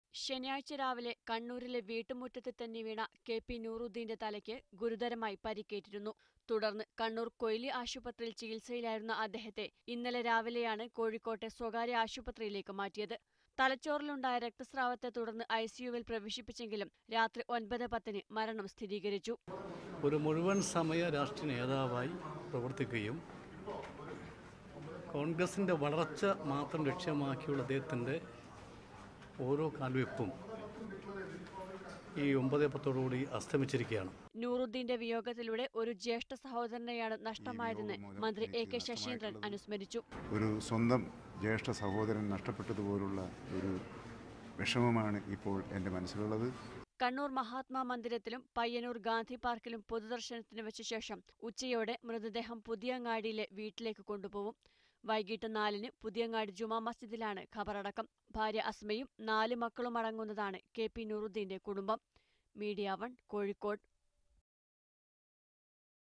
ശനിയാഴ്ച രാവിലെ കണ്ണൂരിലെ വീട്ടുമുറ്റത്ത് തന്നെ വീണ കെ പി നൂറുദ്ദീന്റെ തലയ്ക്ക് ഗുരുതരമായി പരിക്കേറ്റിരുന്നു തുടർന്ന് കണ്ണൂർ കൊയിലി ആശുപത്രിയിൽ ചികിത്സയിലായിരുന്ന അദ്ദേഹത്തെ ഇന്നലെ രാവിലെയാണ് കോഴിക്കോട്ടെ സ്വകാര്യ ആശുപത്രിയിലേക്ക് മാറ്റിയത് തലച്ചോറിലുണ്ടായ രക്തസ്രാവത്തെ തുടർന്ന് ഐസിയുവിൽ പ്രവേശിപ്പിച്ചെങ്കിലും രാത്രി ഒൻപത് പത്തിന് മരണം സ്ഥിരീകരിച്ചു ഒരു മുഴുവൻ സമയ രാഷ്ട്രീയ നേതാവായി പ്രവർത്തിക്കുകയും കോൺഗ്രസിൻ്റെ വളർച്ച മാത്രം ലക്ഷ്യമാക്കിയുള്ള അദ്ദേഹത്തിൻ്റെ ഓരോ കാൽവെപ്പും ഈ ഒമ്പത് പത്തോടുകൂടി അസ്തമിച്ചിരിക്കുകയാണ് നൂറുദ്ദീന്റെ വിയോഗത്തിലൂടെ ഒരു ജ്യേഷ്ഠ സഹോദരനെയാണ് നഷ്ടമായതെന്ന് മന്ത്രി എ കെ ശശീന്ദ്രൻ അനുസ്മരിച്ചു ഒരു സ്വന്തം ജ്യേഷ്ഠ സഹോദരൻ നഷ്ടപ്പെട്ടതുപോലുള്ള ഒരു വിഷമമാണ് ഇപ്പോൾ എൻ്റെ മനസ്സിലുള്ളത് കണ്ണൂർ മഹാത്മാ മന്ദിരത്തിലും പയ്യന്നൂർ ഗാന്ധി പാർക്കിലും പൊതുദർശനത്തിന് വെച്ച ശേഷം ഉച്ചയോടെ മൃതദേഹം പുതിയങ്ങാടിയിലെ വീട്ടിലേക്ക് കൊണ്ടുപോകും വൈകിട്ട് നാലിന് പുതിയങ്ങാടി ജുമാ മസ്ജിദിലാണ് ഖബറടക്കം ഭാര്യ അസ്മയും നാല് മക്കളും അടങ്ങുന്നതാണ് കെ പി നൂറുദ്ദീന്റെ കുടുംബം മീഡിയ വൺ കോഴിക്കോട്